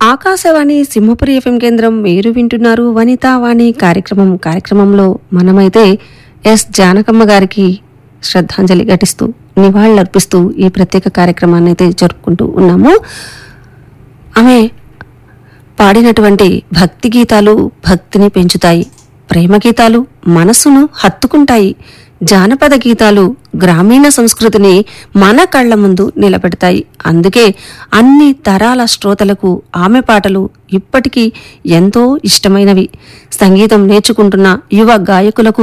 Akashvani Simhapuri FM కేంద్రం మీరు వింటున్నారు వనితావాణి కార్యక్రమం కార్యక్రమంలో మనమైతే ఎస్ జానకమ్మ గారికి శ్రద్ధాంజలి ఘటిస్తూ నివాళులర్పిస్తూ ఈ ప్రత్యేక కార్యక్రమాన్ని అయితే జరుపుకుంటూ ఉన్నాము ఆమె పాడినటువంటి భక్తి గీతాలు భక్తిని పెంచుతాయి ప్రేమ గీతాలు మనసును హత్తుకుంటాయి జానపద గీతాలు గ్రామీణ సంస్కృతిని మన కళ్ళ ముందు నిలబెడతాయి అందుకే అన్ని తరాల శ్రోతలకు ఆమె పాటలు ఇప్పటికీ ఎంతో ఇష్టమైనవి సంగీతం నేర్చుకుంటున్న యువ గాయకులకు